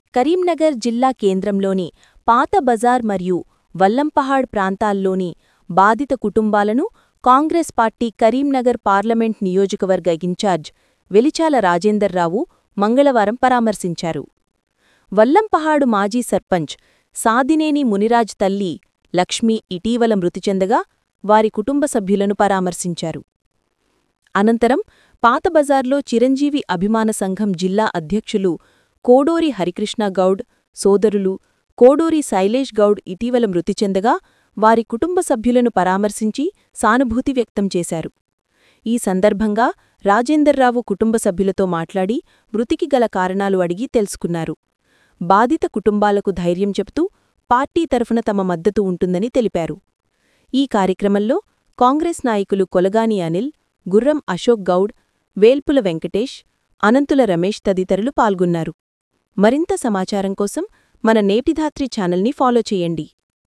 కరీంనగర్ జిల్లా కేంద్రంలోని పాత బజార్ మరియు వల్లంపహాడ్ ప్రాంతాల్లోని బాధిత కుటుంబాలను కాంగ్రెస్ పార్టీ కరీంనగర్ పార్లమెంట్ నియోజకవర్గ ఇన్ఛార్జ్ వెలిచాల రాజేందర్రావు మంగళవారం పరామర్శించారు వల్లంపహాడు మాజీ సర్పంచ్ సాదినేని మునిరాజ్ తల్లి లక్ష్మి ఇటీవల మృతి చెందగా వారి కుటుంబ సభ్యులను పరామర్శించారు అనంతరం పాతబజార్లో చిరంజీవి అభిమాన సంఘం జిల్లా అధ్యక్షులు కోడూరి హరికృష్ణ గౌడ్ సోదరులు కోడూరి శైలేష్ గౌడ్ ఇటీవల మృతి చెందగా వారి కుటుంబ సభ్యులను పరామర్శించి సానుభూతి వ్యక్తం చేశారు ఈ సందర్భంగా రాజేందర్రావు కుటుంబ సభ్యులతో మాట్లాడి మృతికి గల కారణాలు అడిగి తెలుసుకున్నారు బాధిత కుటుంబాలకు ధైర్యం చెప్తూ పార్టీ తరఫున తమ మద్దతు ఉంటుందని తెలిపారు ఈ కార్యక్రమంలో కాంగ్రెస్ నాయకులు కొలగాని అనిల్ గుర్రం అశోక్ గౌడ్ వేల్పుల వెంకటేష్ అనంతుల రమేష్ తదితరులు పాల్గొన్నారు మరింత సమాచారం కోసం మన నేటిధాత్రి ఛానల్ని ఫాలో చేయండి